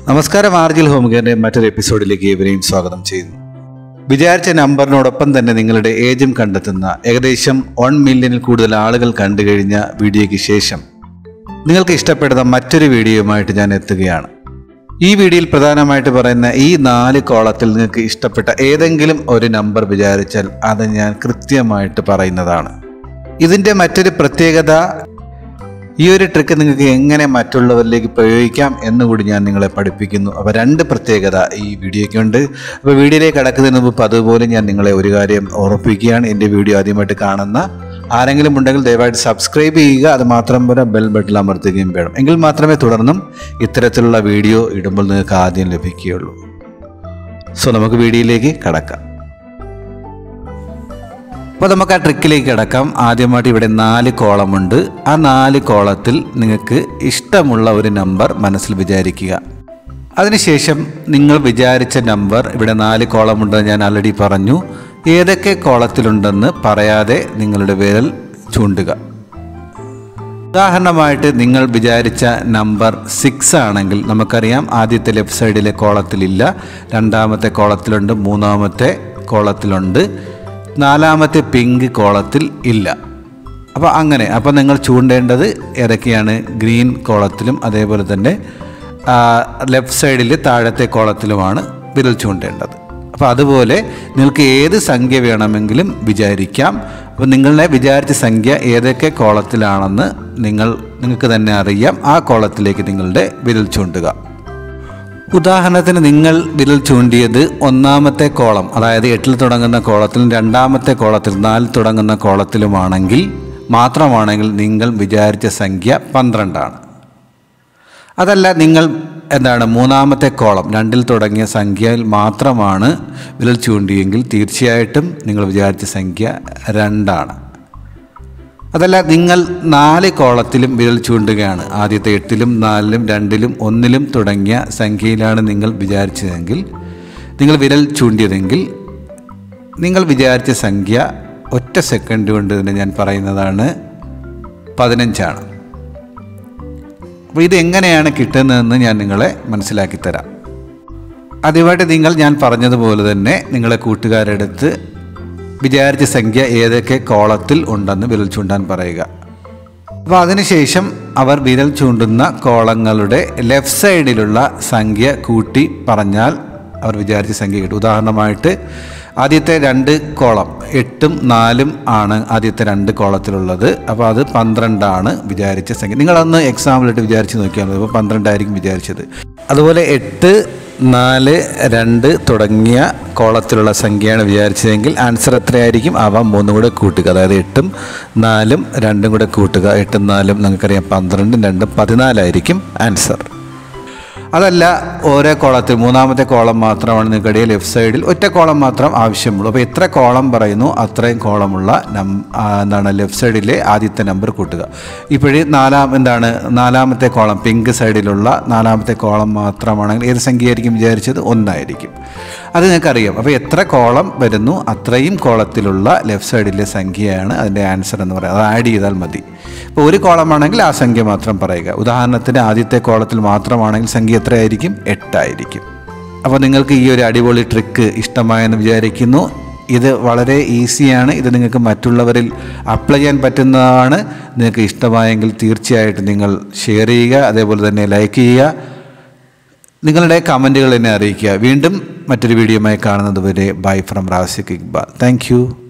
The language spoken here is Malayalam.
നമസ്കാരം ആർജിൽ ഹോം കെയറിന്റെ മറ്റൊരു എപ്പിസോഡിലേക്ക് ഏവരെയും സ്വാഗതം ചെയ്യുന്നു വിചാരിച്ച നമ്പറിനോടൊപ്പം തന്നെ നിങ്ങളുടെ ഏജും കണ്ടെത്തുന്ന ഏകദേശം വൺ മില്യണിൽ കൂടുതൽ ആളുകൾ കണ്ടു കഴിഞ്ഞ വീഡിയോയ്ക്ക് ശേഷം നിങ്ങൾക്ക് ഇഷ്ടപ്പെടുന്ന മറ്റൊരു വീഡിയോയുമായിട്ട് ഞാൻ എത്തുകയാണ് ഈ വീഡിയോയിൽ പ്രധാനമായിട്ട് പറയുന്ന ഈ നാല് കോളത്തിൽ നിങ്ങൾക്ക് ഇഷ്ടപ്പെട്ട ഏതെങ്കിലും ഒരു നമ്പർ വിചാരിച്ചാൽ അത് ഞാൻ കൃത്യമായിട്ട് പറയുന്നതാണ് ഇതിൻ്റെ മറ്റൊരു പ്രത്യേകത ഈ ഒരു ട്രിക്ക് നിങ്ങൾക്ക് എങ്ങനെ മറ്റുള്ളവരിലേക്ക് പ്രയോഗിക്കാം എന്നുകൂടി ഞാൻ നിങ്ങളെ പഠിപ്പിക്കുന്നു അപ്പോൾ രണ്ട് പ്രത്യേകത ഈ വീഡിയോയ്ക്കുണ്ട് അപ്പോൾ വീഡിയോയിലേക്ക് കടക്കുന്നതിന് മുമ്പ് അതുപോലെ ഞാൻ നിങ്ങളെ ഒരു കാര്യം ഓർപ്പിക്കുകയാണ് എൻ്റെ വീഡിയോ ആദ്യമായിട്ട് കാണുന്ന ആരെങ്കിലും ഉണ്ടെങ്കിൽ ദയവായിട്ട് സബ്സ്ക്രൈബ് ചെയ്യുക അത് മാത്രം പോലെ ബെൽ ബട്ടൺ അമർത്തുകയും വേണം എങ്കിൽ മാത്രമേ തുടർന്നും ഇത്തരത്തിലുള്ള വീഡിയോ ഇടുമ്പോൾ നിങ്ങൾക്ക് ആദ്യം ലഭിക്കുകയുള്ളൂ സോ നമുക്ക് വീഡിയോയിലേക്ക് കടക്കാം അപ്പോൾ നമുക്ക് ആ ട്രിക്കിലേക്ക് കിടക്കാം ആദ്യമായിട്ട് ഇവിടെ നാല് കോളമുണ്ട് ആ നാല് കോളത്തിൽ നിങ്ങൾക്ക് ഇഷ്ടമുള്ള ഒരു നമ്പർ മനസ്സിൽ വിചാരിക്കുക അതിനുശേഷം നിങ്ങൾ വിചാരിച്ച നമ്പർ ഇവിടെ നാല് കോളമുണ്ടെന്ന് ഞാൻ ആൾറെഡി പറഞ്ഞു ഏതൊക്കെ കോളത്തിലുണ്ടെന്ന് പറയാതെ നിങ്ങളുടെ വിരൽ ചൂണ്ടുക ഉദാഹരണമായിട്ട് നിങ്ങൾ വിചാരിച്ച നമ്പർ സിക്സ് ആണെങ്കിൽ നമുക്കറിയാം ആദ്യത്തെ ലെഫ്റ്റ് സൈഡിലെ കോളത്തിലില്ല രണ്ടാമത്തെ കോളത്തിലുണ്ട് മൂന്നാമത്തെ കോളത്തിലുണ്ട് നാലാമത്തെ പിങ്ക് കോളത്തിൽ ഇല്ല അപ്പോൾ അങ്ങനെ അപ്പോൾ നിങ്ങൾ ചൂണ്ടേണ്ടത് ഏതൊക്കെയാണ് ഗ്രീൻ കോളത്തിലും അതേപോലെ തന്നെ ലെഫ്റ്റ് സൈഡിൽ താഴത്തെ കോളത്തിലുമാണ് വിരൽ ചൂണ്ടേണ്ടത് അപ്പോൾ അതുപോലെ നിങ്ങൾക്ക് ഏത് സംഖ്യ വേണമെങ്കിലും വിചാരിക്കാം അപ്പോൾ നിങ്ങളുടെ വിചാരിച്ച സംഖ്യ ഏതൊക്കെ കോളത്തിലാണെന്ന് നിങ്ങൾ നിങ്ങൾക്ക് തന്നെ അറിയാം ആ കോളത്തിലേക്ക് നിങ്ങളുടെ വിരൽ ചൂണ്ടുക ഉദാഹരണത്തിന് നിങ്ങൾ വിരൽ ചൂണ്ടിയത് ഒന്നാമത്തെ കോളം അതായത് എട്ടിൽ തുടങ്ങുന്ന കോളത്തിലും രണ്ടാമത്തെ കോളത്തിൽ നാലിൽ തുടങ്ങുന്ന കോളത്തിലുമാണെങ്കിൽ മാത്രമാണെങ്കിൽ നിങ്ങൾ വിചാരിച്ച സംഖ്യ പന്ത്രണ്ടാണ് അതല്ല നിങ്ങൾ എന്താണ് മൂന്നാമത്തെ കോളം രണ്ടിൽ തുടങ്ങിയ സംഖ്യയിൽ മാത്രമാണ് വിരൽ ചൂണ്ടിയെങ്കിൽ തീർച്ചയായിട്ടും നിങ്ങൾ വിചാരിച്ച സംഖ്യ രണ്ടാണ് അതല്ല നിങ്ങൾ നാല് കോളത്തിലും വിരൽ ചൂണ്ടുകയാണ് ആദ്യത്തെ എട്ടിലും നാലിലും രണ്ടിലും ഒന്നിലും തുടങ്ങിയ സംഖ്യയിലാണ് നിങ്ങൾ വിചാരിച്ചതെങ്കിൽ നിങ്ങൾ വിരൽ ചൂണ്ടിയതെങ്കിൽ നിങ്ങൾ വിചാരിച്ച സംഖ്യ ഒറ്റ സെക്കൻഡ് കൊണ്ട് തന്നെ ഞാൻ പറയുന്നതാണ് പതിനഞ്ചാണ് അപ്പോൾ ഇത് എങ്ങനെയാണ് കിട്ടുന്നതെന്ന് ഞാൻ നിങ്ങളെ മനസ്സിലാക്കി തരാം ആദ്യമായിട്ട് നിങ്ങൾ ഞാൻ പറഞ്ഞതുപോലെ തന്നെ നിങ്ങളെ കൂട്ടുകാരെടുത്ത് വിചാരിച്ച സംഖ്യ ഏതൊക്കെ കോളത്തിൽ ഉണ്ടെന്ന് വിരൽ ചൂണ്ടാൻ പറയുക അപ്പോൾ അതിനുശേഷം അവർ വിരൽ ചൂണ്ടുന്ന കോളങ്ങളുടെ ലെഫ്റ്റ് സൈഡിലുള്ള സംഖ്യ കൂട്ടി പറഞ്ഞാൽ അവർ വിചാരിച്ച സംഖ്യ കിട്ടും ഉദാഹരണമായിട്ട് ആദ്യത്തെ രണ്ട് കോളം എട്ടും നാലും ആണ് ആദ്യത്തെ രണ്ട് കോളത്തിലുള്ളത് അപ്പോൾ അത് പന്ത്രണ്ടാണ് വിചാരിച്ച സംഖ്യ നിങ്ങളന്ന് എക്സാമ്പിളിട്ട് വിചാരിച്ച് നോക്കിയാൽ മതി അപ്പോൾ പന്ത്രണ്ടായിരിക്കും വിചാരിച്ചത് അതുപോലെ എട്ട് നാല് രണ്ട് തുടങ്ങിയ കോളത്തിലുള്ള സംഖ്യയാണ് വിചാരിച്ചതെങ്കിൽ ആൻസർ എത്രയായിരിക്കും അവ മൂന്നും കൂടെ കൂട്ടുക അതായത് എട്ടും നാലും രണ്ടും കൂടെ കൂട്ടുക എട്ടും നാലും നിങ്ങൾക്കറിയാം പന്ത്രണ്ടും രണ്ടും പതിനാലായിരിക്കും ആൻസർ അതല്ല ഓരോ കോളത്തിൽ മൂന്നാമത്തെ കോളം മാത്രമാണ് നിങ്ങളുടെ ലെഫ്റ്റ് സൈഡിൽ ഒറ്റ കോളം മാത്രം ആവശ്യമുള്ളൂ അപ്പോൾ എത്ര കോളം പറയുന്നു അത്രയും കോളമുള്ള നം ആ, എന്താണ് ലെഫ്റ്റ് സൈഡിലെ ആദ്യത്തെ നമ്പർ കൂട്ടുക ഇപ്പോഴേ നാലാം എന്താണ് നാലാമത്തെ കോളം പിങ്ക് സൈഡിലുള്ള നാലാമത്തെ കോളം മാത്രമാണെങ്കിൽ ഏത് സംഖ്യയായിരിക്കും വിചാരിച്ചത് ഒന്നായിരിക്കും അത് നിങ്ങൾക്കറിയാം അപ്പോൾ എത്ര കോളം വരുന്നു അത്രയും കോളത്തിലുള്ള ലെഫ്റ്റ് സൈഡിലെ സംഖ്യയാണ് അതിൻ്റെ ആൻസർ എന്ന് പറയുന്നത് അത് ആഡ് ചെയ്താൽ മതി ഇപ്പോൾ ഒരു കോളമാണെങ്കിൽ ആ സംഖ്യ മാത്രം പറയുക ഉദാഹരണത്തിന് ആദ്യത്തെ കോളത്തിൽ മാത്രമാണെങ്കിൽ സംഖ്യ എത്രയായിരിക്കും എട്ടായിരിക്കും അപ്പോൾ നിങ്ങൾക്ക് ഈ ഒരു അടിപൊളി ട്രിക്ക് ഇഷ്ടമായെന്ന് വിചാരിക്കുന്നു ഇത് വളരെ ഈസിയാണ് ഇത് നിങ്ങൾക്ക് മറ്റുള്ളവരിൽ അപ്ലൈ ചെയ്യാൻ പറ്റുന്നതാണ് നിങ്ങൾക്ക് ഇഷ്ടമായെങ്കിൽ തീർച്ചയായിട്ടും നിങ്ങൾ ഷെയർ ചെയ്യുക അതേപോലെ തന്നെ ലൈക്ക് ചെയ്യുക നിങ്ങളുടെ കമൻറ്റുകൾ എന്നെ അറിയിക്കുക വീണ്ടും മറ്റൊരു വീഡിയോയുമായി കാണുന്നത് വരെ bye from Razik Iqbal thank